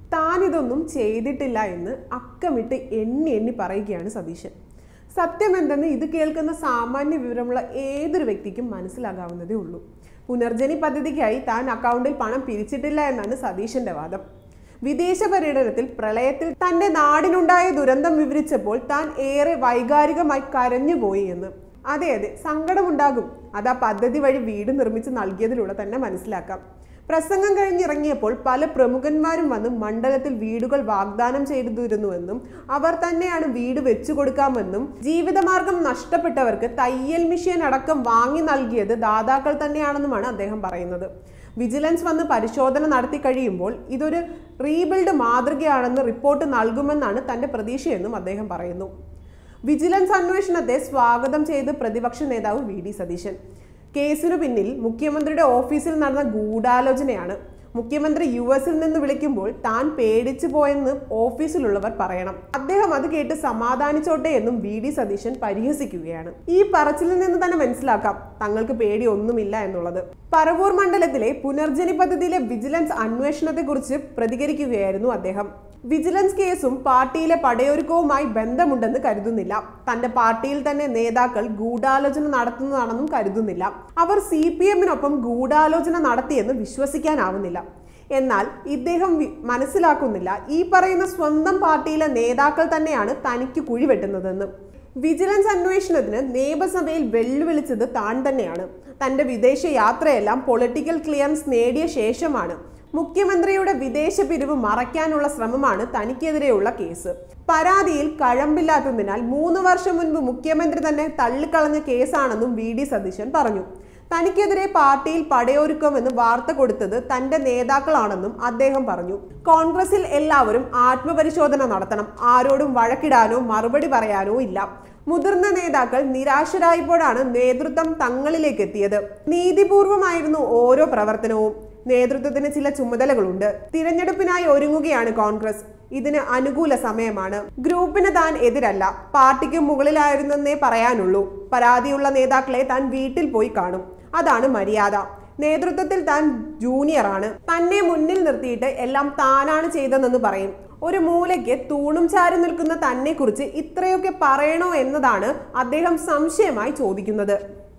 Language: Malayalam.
താൻ ഇതൊന്നും ചെയ്തിട്ടില്ല എന്ന് അക്കമിട്ട് എണ്ണി എണ്ണി പറയുകയാണ് സതീശൻ സത്യം എന്തെന്ന് ഇത് കേൾക്കുന്ന സാമാന്യ വിവരമുള്ള ഏതൊരു വ്യക്തിക്കും മനസ്സിലാകാവുന്നതേ ഉള്ളൂ പുനർജനി പദ്ധതിക്കായി താൻ അക്കൗണ്ടിൽ പണം പിരിച്ചിട്ടില്ല എന്നാണ് സതീശന്റെ വാദം വിദേശ പര്യടനത്തിൽ പ്രളയത്തിൽ തന്റെ നാടിനുണ്ടായ ദുരന്തം വിവരിച്ചപ്പോൾ താൻ ഏറെ വൈകാരികമായി കരഞ്ഞുപോയി എന്ന് അതെ അതെ സങ്കടമുണ്ടാകും അത് ആ പദ്ധതി വഴി വീട് നിർമ്മിച്ച് നൽകിയതിലൂടെ തന്നെ മനസ്സിലാക്കാം പ്രസംഗം കഴിഞ്ഞിറങ്ങിയപ്പോൾ പല പ്രമുഖന്മാരും വന്ന് മണ്ഡലത്തിൽ വീടുകൾ വാഗ്ദാനം ചെയ്തിരുന്നുവെന്നും അവർ തന്നെയാണ് വീട് വെച്ചു കൊടുക്കാമെന്നും ജീവിതമാർഗം നഷ്ടപ്പെട്ടവർക്ക് തയ്യൽ മെഷീൻ അടക്കം വാങ്ങി നൽകിയത് ദാതാക്കൾ തന്നെയാണെന്നുമാണ് അദ്ദേഹം പറയുന്നത് വിജിലൻസ് വന്ന് പരിശോധന നടത്തി കഴിയുമ്പോൾ ഇതൊരു റീബിൽഡ് മാതൃകയാണെന്ന് റിപ്പോർട്ട് നൽകുമെന്നാണ് തന്റെ പ്രതീക്ഷയെന്നും അദ്ദേഹം പറയുന്നു വിജിലൻസ് അന്വേഷണത്തെ സ്വാഗതം ചെയ്ത് പ്രതിപക്ഷ നേതാവ് വി ഡി സതീശൻ കേസിനു പിന്നിൽ മുഖ്യമന്ത്രിയുടെ ഓഫീസിൽ നടന്ന ഗൂഢാലോചനയാണ് മുഖ്യമന്ത്രി യു എസിൽ നിന്ന് വിളിക്കുമ്പോൾ താൻ പേടിച്ചു പോയെന്ന് ഓഫീസിലുള്ളവർ പറയണം അദ്ദേഹം അത് കേട്ട് സമാധാനിച്ചോട്ടെ എന്നും വി ഡി സതീശൻ പരിഹസിക്കുകയാണ് ഈ പറച്ചിലിൽ നിന്ന് തന്നെ മനസ്സിലാക്കാം തങ്ങൾക്ക് പേടി ഒന്നുമില്ല എന്നുള്ളത് പറവൂർ മണ്ഡലത്തിലെ പുനർജനി പദ്ധതിയിലെ വിജിലൻസ് അന്വേഷണത്തെക്കുറിച്ച് പ്രതികരിക്കുകയായിരുന്നു അദ്ദേഹം വിജിലൻസ് കേസും പാർട്ടിയിലെ പടയൊരുക്കവുമായി ബന്ധമുണ്ടെന്ന് കരുതുന്നില്ല തന്റെ പാർട്ടിയിൽ തന്നെ നേതാക്കൾ ഗൂഢാലോചന നടത്തുന്നതാണെന്നും കരുതുന്നില്ല അവർ സി പി എമ്മിനൊപ്പം ഗൂഢാലോചന നടത്തിയെന്ന് വിശ്വസിക്കാനാവുന്നില്ല എന്നാൽ ഇദ്ദേഹം വി- മനസ്സിലാക്കുന്നില്ല ഈ പറയുന്ന സ്വന്തം പാർട്ടിയിലെ നേതാക്കൾ തന്നെയാണ് തനിക്ക് കുഴിവെട്ടുന്നതെന്ന് വിജിലൻസ് അന്വേഷണത്തിന് നിയമസഭയിൽ വെല്ലുവിളിച്ചത് താൻ തന്നെയാണ് തന്റെ വിദേശ യാത്രയെല്ലാം പൊളിറ്റിക്കൽ ക്ലിയറൻസ് നേടിയ ശേഷമാണ് മുഖ്യമന്ത്രിയുടെ വിദേശ പിരിവ് മറയ്ക്കാനുള്ള ശ്രമമാണ് തനിക്കെതിരെയുള്ള കേസ് പരാതിയിൽ കഴമ്പില്ലാത്തതിനാൽ മൂന്ന് വർഷം മുൻപ് മുഖ്യമന്ത്രി തന്നെ തള്ളിക്കളഞ്ഞ കേസാണെന്നും വി ഡി സതീശൻ പറഞ്ഞു തനിക്കെതിരെ പാർട്ടിയിൽ പടയൊരുക്കമെന്ന് വാർത്ത കൊടുത്തത് തന്റെ നേതാക്കളാണെന്നും അദ്ദേഹം പറഞ്ഞു കോൺഗ്രസിൽ എല്ലാവരും ആത്മപരിശോധന നടത്തണം ആരോടും വഴക്കിടാനോ മറുപടി പറയാനോ ഇല്ല മുതിർന്ന നേതാക്കൾ നിരാശരായപ്പോഴാണ് നേതൃത്വം തങ്ങളിലേക്ക് എത്തിയത് നീതിപൂർവമായിരുന്നു ഓരോ പ്രവർത്തനവും നേതൃത്വത്തിന് ചില ചുമതലകളുണ്ട് തിരഞ്ഞെടുപ്പിനായി ഒരുങ്ങുകയാണ് കോൺഗ്രസ് ഇതിന് അനുകൂല സമയമാണ് ഗ്രൂപ്പിന് താൻ എതിരല്ല പാർട്ടിക്ക് മുകളിലായിരുന്നെന്നേ പറയാനുള്ളൂ പരാതിയുള്ള നേതാക്കളെ താൻ വീട്ടിൽ പോയി കാണും അതാണ് മര്യാദ നേതൃത്വത്തിൽ താൻ ജൂനിയറാണ് തന്നെ മുന്നിൽ നിർത്തിയിട്ട് എല്ലാം താനാണ് ചെയ്തതെന്ന് പറയും ഒരു മൂലയ്ക്ക് തൂണും ചാരി നിൽക്കുന്ന തന്നെ കുറിച്ച് ഇത്രയൊക്കെ പറയണോ എന്നതാണ് അദ്ദേഹം സംശയമായി ചോദിക്കുന്നത്